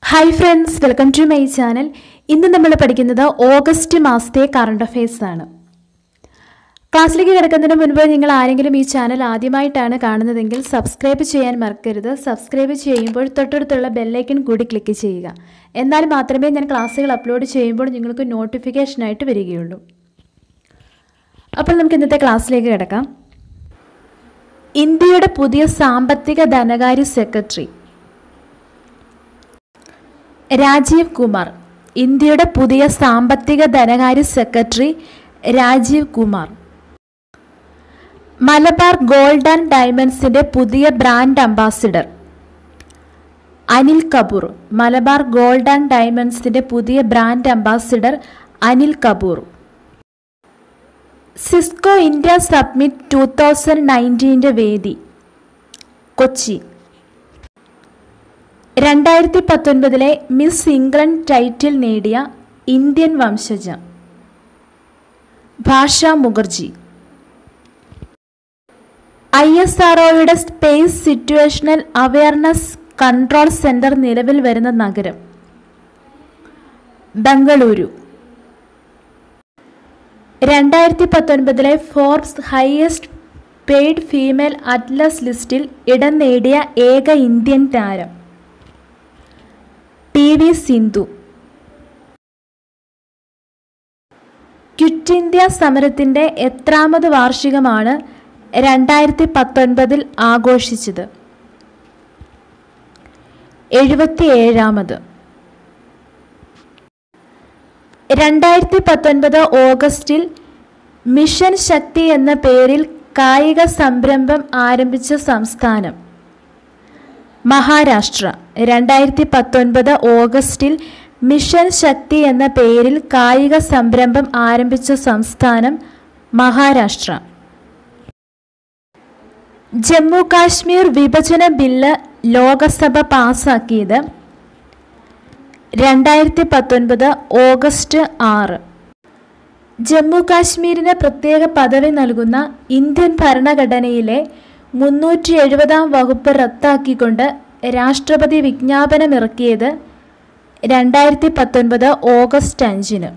hi friends welcome to my channel ഇന്ന് നമ്മൾ പഠിക്കുന്നത് ഓഗസ്റ്റ് മാസത്തെ കറണ്ട് അഫയേഴ്സ് ആണ് ക്ലാസ്സിലേക്ക് കിടക്കുന്നതിന് മുൻപ് നിങ്ങൾ ആരെങ്കിലും ഈ ചാനൽ ആദ്യമായിട്ടാണ് കാണുന്നതെങ്കിൽ സബ്സ്ക്രൈബ് ചെയ്യാൻ മറക്കരുത് സബ്സ്ക്രൈബ് ചെയ്യുമ്പോൾ തൊട്ടടുത്തുള്ള ബെല്ലൈക്കൺ കൂടി ക്ലിക്ക് ചെയ്യുക എന്നാൽ മാത്രമേ ഞാൻ ക്ലാസ്സുകൾ അപ്ലോഡ് ചെയ്യുമ്പോൾ നിങ്ങൾക്ക് നോട്ടിഫിക്കേഷനായിട്ട് വരികയുള്ളൂ അപ്പോൾ നമുക്ക് ഇന്നത്തെ ക്ലാസ്സിലേക്ക് കിടക്കാം ഇന്ത്യയുടെ പുതിയ സാമ്പത്തിക ധനകാര്യ സെക്രട്ടറി രാജീവ് കുമാർ ഇന്ത്യയുടെ പുതിയ സാമ്പത്തിക ധനകാര്യ secretary Rajiv Kumar Malabar gold and ഡയമണ്ട്സിന്റെ പുതിയ brand ambassador Anil Kapoor Malabar gold and ഡയമണ്ട്സിന്റെ പുതിയ brand ambassador Anil Kapoor Cisco India submit two thousand നയൻറ്റീൻ്റെ വേദി കൊച്ചി രണ്ടായിരത്തി പത്തൊൻപതിലെ മിസ് ഇംഗ്ലണ്ട് ടൈറ്റിൽ നേടിയ ഇന്ത്യൻ വംശജ ഭാഷ മുഖർജി ഐ എസ് ആർഒയുടെ space situational awareness control centre നിലവിൽ വരുന്ന നഗരം ബംഗളൂരു രണ്ടായിരത്തി പത്തൊൻപതിലെ Forbes highest paid female athletes ലിസ്റ്റിൽ ഇടം നേടിയ ഏക ഇന്ത്യൻ താരം P V Sindhu quit India സമരത്തിൻ്റെ എത്രാമത് വാർഷികമാണ് രണ്ടായിരത്തി പത്തൊൻപതിൽ ആഘോഷിച്ചത് എഴുപത്തിയേഴാമത് രണ്ടായിരത്തി പത്തൊൻപത് ഓഗസ്റ്റിൽ മിഷൻ ശക്തി എന്ന പേരിൽ കായിക സംരംഭം ആരംഭിച്ച സംസ്ഥാനം മഹാരാഷ്ട്ര രണ്ടായിരത്തി പത്തൊൻപത് ഓഗസ്റ്റിൽ മിഷൻ ശക്തി എന്ന പേരിൽ കായിക സംരംഭം ആരംഭിച്ച സംസ്ഥാനം മഹാരാഷ്ട്ര ജമ്മു കാശ്മീർ വിഭജന ബില്ല് ലോകസഭ പാസാക്കിയത് രണ്ടായിരത്തി പത്തൊൻപത് ഓഗസ്റ്റ് ആറ് ജമ്മു കാശ്മീരിന് പ്രത്യേക പദവി നൽകുന്ന ഇന്ത്യൻ ഭരണഘടനയിലെ മുന്നൂറ്റി എഴുപതാം വകുപ്പ് റദ്ദാക്കിക്കൊണ്ട് രാഷ്ട്രപതി വിജ്ഞാപനമിറക്കിയത് രണ്ടായിരത്തി പത്തൊൻപത് ഓഗസ്റ്റ് അഞ്ചിന്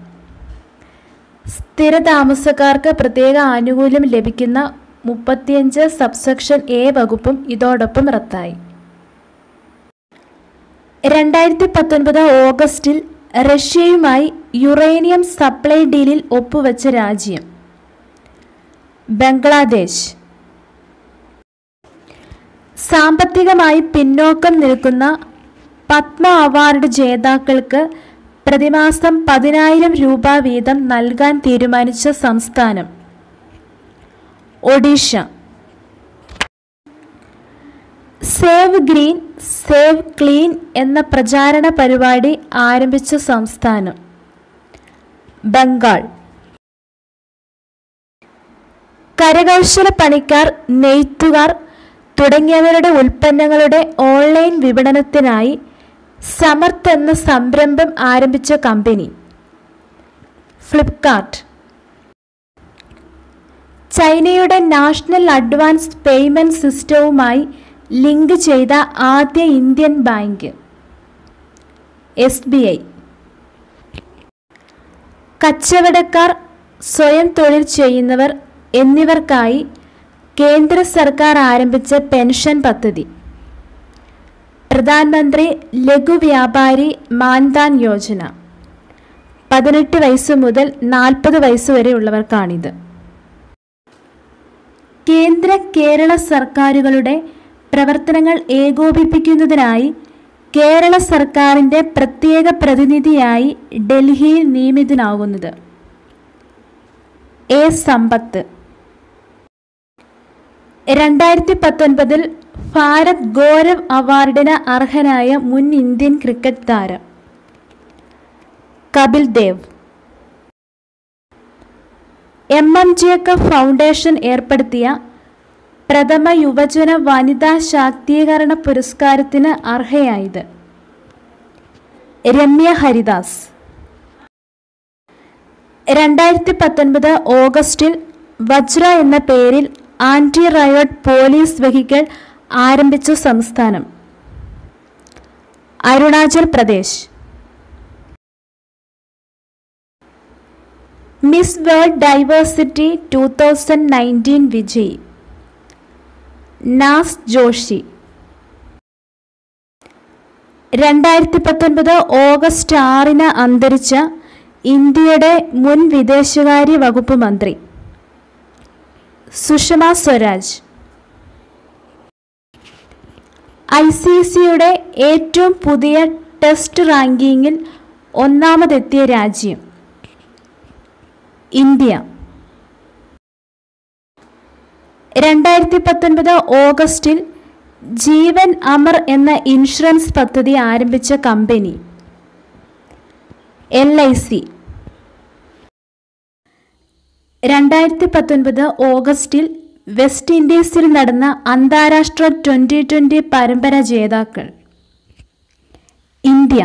സ്ഥിരതാമസക്കാർക്ക് പ്രത്യേക ആനുകൂല്യം ലഭിക്കുന്ന മുപ്പത്തിയഞ്ച് സബ്സെക്ഷൻ എ വകുപ്പും ഇതോടൊപ്പം റദ്ദായി രണ്ടായിരത്തി പത്തൊൻപത് ഓഗസ്റ്റിൽ റഷ്യയുമായി യുറേനിയം സപ്ലൈ ഡീലിൽ ഒപ്പുവെച്ച രാജ്യം ബംഗ്ലാദേശ് സാമ്പത്തികമായി പിന്നോക്കം നിൽക്കുന്ന പത്മ അവാർഡ് ജേതാക്കൾക്ക് പ്രതിമാസം പതിനായിരം രൂപ വീതം നൽകാൻ തീരുമാനിച്ച സംസ്ഥാനം Odisha save green save clean എന്ന പ്രചാരണ പരിപാടി ആരംഭിച്ച സംസ്ഥാനം ബംഗാൾ കരകൗശല പണിക്കാർ നെയ്ത്തുകാർ തുടങ്ങിയവരുടെ ഉൽപ്പന്നങ്ങളുടെ ഓൺലൈൻ വിപണനത്തിനായി സമർത്ത് എന്ന സംരംഭം ആരംഭിച്ച കമ്പനി ഫ്ലിപ്കാർട്ട് ചൈനയുടെ നാഷണൽ അഡ്വാൻസ്ഡ് പേയ്മെന്റ് സിസ്റ്റവുമായി ലിങ്ക് ചെയ്ത ആദ്യ Indian bank S B I കച്ചവടക്കാർ സ്വയം തൊഴിൽ ചെയ്യുന്നവർ എന്നിവർക്കായി കേന്ദ്ര സർക്കാർ ആരംഭിച്ച പെൻഷൻ പദ്ധതി പ്രധാനമന്ത്രി ലഘു വ്യാപാരി മാൻധാൻ യോജന പതിനെട്ട് വയസ്സ് മുതൽ നാൽപ്പത് വയസ്സ് വരെ ഉള്ളവർക്കാണിത് കേന്ദ്ര കേരള സർക്കാരുകളുടെ പ്രവർത്തനങ്ങൾ ഏകോപിപ്പിക്കുന്നതിനായി കേരള സർക്കാരിൻ്റെ പ്രത്യേക പ്രതിനിധിയായി ഡൽഹിയിൽ നിയമിതനാകുന്നത് എ സമ്പത്ത് രണ്ടായിരത്തി പത്തൊൻപതിൽ ഭാരത് ഗൗരവ് അവാർഡിന് അർഹനായ മുൻ ഇന്ത്യൻ ക്രിക്കറ്റ് താരം Kapil Dev M M Jacob foundation ഏർപ്പെടുത്തിയ പ്രഥമ യുവജന വനിതാ ശാക്തീകരണ പുരസ്കാരത്തിന് അർഹയായത് രമ്യ ഹരിദാസ് രണ്ടായിരത്തി പത്തൊൻപത് ഓഗസ്റ്റിൽ വജ്ര എന്ന പേരിൽ ആന്റി റയോട്ട് പോലീസ് വെഹിക്കിൾ ആരംഭിച്ച സംസ്ഥാനം Arunachal Pradesh Miss World Diversity two thousand nineteen Vijay Nas Joshi രണ്ടായിരത്തി പത്തൊൻപത് ഓഗസ്റ്റ് ആറിന് അന്തരിച്ച ഇന്ത്യയുടെ മുൻ വിദേശകാര്യ വകുപ്പ് മന്ത്രി സുഷമ സ്വരാജ് ഐ സി സിയുടെ ഏറ്റവും പുതിയ ടെസ്റ്റ് റാങ്കിങ്ങിൽ ഒന്നാമതെത്തിയ രാജ്യം ഇന്ത്യ രണ്ടായിരത്തി പത്തൊൻപത് ഓഗസ്റ്റിൽ ജീവൻ അമർ എന്ന ഇൻഷുറൻസ് പദ്ധതി ആരംഭിച്ച കമ്പനി എൽ ഐ സി രണ്ടായിരത്തി പത്തൊൻപത് ഓഗസ്റ്റിൽ വെസ്റ്റ് ഇൻഡീസിൽ നടന്ന അന്താരാഷ്ട്ര ട്വൻ്റി ട്വൻ്റി പരമ്പര ജേതാക്കൾ ഇന്ത്യ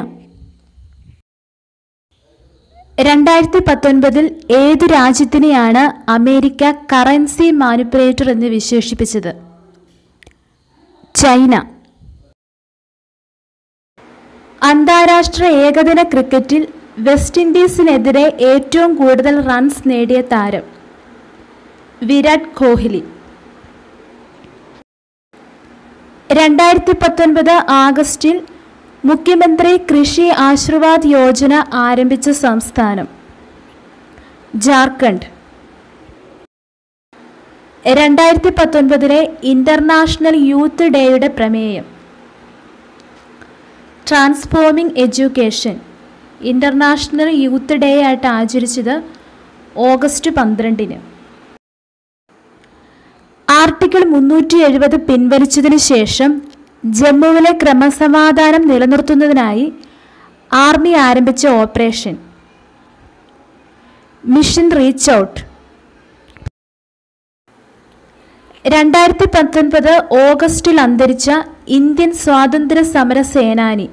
രണ്ടായിരത്തി പത്തൊൻപതിൽ ഏതു രാജ്യത്തിനെയാണ് അമേരിക്ക കറൻസി മാനിപ്പുലേറ്റർ എന്ന് വിശേഷിപ്പിച്ചത് ചൈന അന്താരാഷ്ട്ര ഏകദിന ക്രിക്കറ്റിൽ വെസ്റ്റ് ഇൻഡീസിനെതിരെ ഏറ്റവും കൂടുതൽ റൺസ് നേടിയ താരം വിരാട് കോഹ്ലി രണ്ടായിരത്തി പത്തൊൻപത് ആഗസ്റ്റിൽ മുഖ്യമന്ത്രി കൃഷി ആശീർവാദ് യോജന ആരംഭിച്ച സംസ്ഥാനം ജാർഖണ്ഡ് രണ്ടായിരത്തി പത്തൊൻപതിലെ ഇൻ്റർനാഷണൽ യൂത്ത് ഡേയുടെ പ്രമേയം transforming education international youth day ആയിട്ട് ആചരിച്ചത് ഓഗസ്റ്റ് പന്ത്രണ്ടിന് ആർട്ടിക്കിൾ മുന്നൂറ്റി എഴുപത് പിൻവലിച്ചതിന് ശേഷം ജമ്മുവിലെ ക്രമസമാധാനം നിലനിർത്തുന്നതിനായി ആർമി ആരംഭിച്ച ഓപ്പറേഷൻ മിഷൻ റീച്ച് ഔട്ട് രണ്ടായിരത്തി പത്തൊൻപത് ഓഗസ്റ്റിൽ അന്തരിച്ച ഇന്ത്യൻ സ്വാതന്ത്ര്യ സമര സേനാനി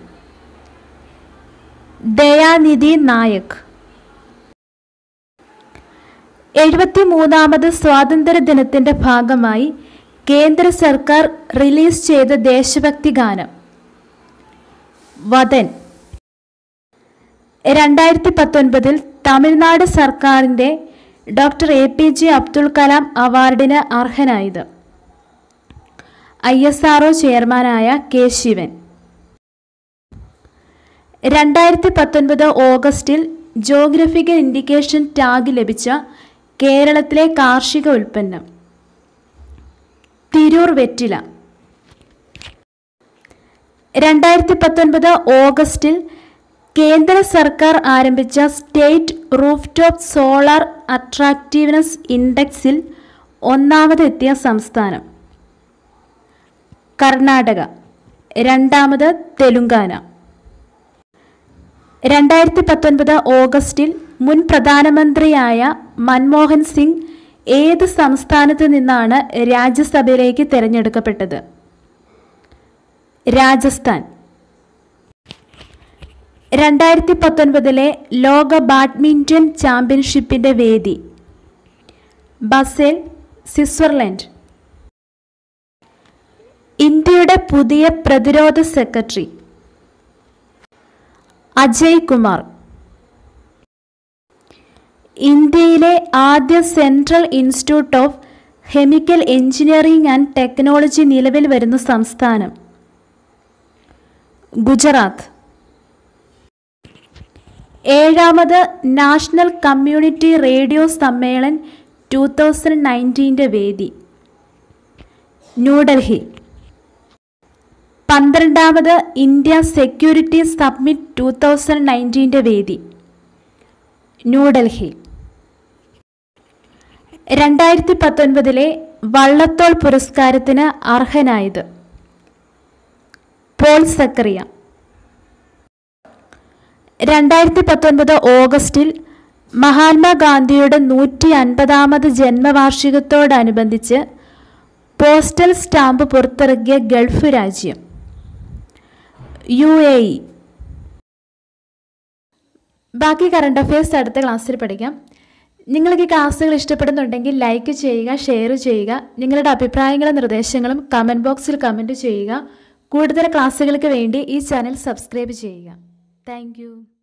ദയാനിധി നായക് എഴുപത്തി മൂന്നാമത് സ്വാതന്ത്ര്യ ദിനത്തിന്റെ ഭാഗമായി കേന്ദ്ര സർക്കാർ റിലീസ് ചെയ്ത ദേശഭക്തി ഗാനം വദൻ രണ്ടായിരത്തി പത്തൊൻപതിൽ തമിഴ്നാട് സർക്കാരിൻ്റെ doctor A P J Abdul Kalam അവാർഡിന് അർഹനായത് ഐ എസ് ആർ ചെയർമാനായ കെ ശിവൻ രണ്ടായിരത്തി പത്തൊൻപത് ഓഗസ്റ്റിൽ ജോഗ്രഫിക്കൽ ഇൻഡിക്കേഷൻ ടാഗ് ലഭിച്ച കേരളത്തിലെ കാർഷിക ഉൽപ്പന്നം തിരൂർ വെറ്റില രണ്ടായിരത്തി പത്തൊൻപത് ഓഗസ്റ്റിൽ കേന്ദ്ര സർക്കാർ ആരംഭിച്ച state roof top solar attractiveness ഇൻഡെക്സിൽ ഒന്നാമതെത്തിയ സംസ്ഥാനം കർണാടക രണ്ടാമത് തെലുങ്കാന രണ്ടായിരത്തി പത്തൊൻപത് ഓഗസ്റ്റിൽ മുൻ പ്രധാനമന്ത്രിയായ മൻമോഹൻ സിംഗ് ഏത് സംസ്ഥാനത്ത് നിന്നാണ് രാജ്യസഭയിലേക്ക് തിരഞ്ഞെടുക്കപ്പെട്ടത് രാജസ്ഥാൻ രണ്ടായിരത്തി പത്തൊൻപതിലെ ലോക ബാഡ്മിൻ്റൺ ചാമ്പ്യൻഷിപ്പിൻ്റെ വേദി ബസേൽ സ്വിറ്റ്സർലൻഡ് ഇന്ത്യയുടെ പുതിയ പ്രതിരോധ സെക്രട്ടറി അജയ് കുമാർ ഇന്ത്യയിലെ ആദ്യ central institute of chemical engineering and technology നിലവിൽ വരുന്ന സംസ്ഥാനം ഗുജറാത്ത് ഏഴാമത് national community radio Sammelan two thousand നയൻറ്റീൻ്റെ വേദി ന്യൂഡൽഹി പന്ത്രണ്ടാമത് India security summit two thousand നയൻറ്റീൻ്റെ വേദി ന്യൂഡൽഹി രണ്ടായിരത്തി പത്തൊൻപതിലെ വള്ളത്തോൾ പുരസ്കാരത്തിന് അർഹനായത് പോൾ സക്കറിയ രണ്ടായിരത്തി പത്തൊൻപത് ഓഗസ്റ്റിൽ മഹാത്മാഗാന്ധിയുടെ നൂറ്റി അൻപതാമത് ജന്മവാർഷികത്തോടനുബന്ധിച്ച് പോസ്റ്റൽ സ്റ്റാമ്പ് പുറത്തിറക്കിയ ഗൾഫ് രാജ്യം യു എ ഇ ബാക്കി കറണ്ട് അഫയേഴ്സ് അടുത്ത ക്ലാസ്സിൽ പഠിക്കാം നിങ്ങൾക്ക് ഈ ക്ലാസ്സുകൾ ഇഷ്ടപ്പെടുന്നുണ്ടെങ്കിൽ ലൈക്ക് ചെയ്യുക ഷെയർ ചെയ്യുക നിങ്ങളുടെ അഭിപ്രായങ്ങളും നിർദ്ദേശങ്ങളും കമൻറ്റ് ബോക്സിൽ കമൻറ്റ് ചെയ്യുക കൂടുതൽ ക്ലാസ്സുകൾക്ക് വേണ്ടി ഈ ചാനൽ സബ്സ്ക്രൈബ് ചെയ്യുക താങ്ക്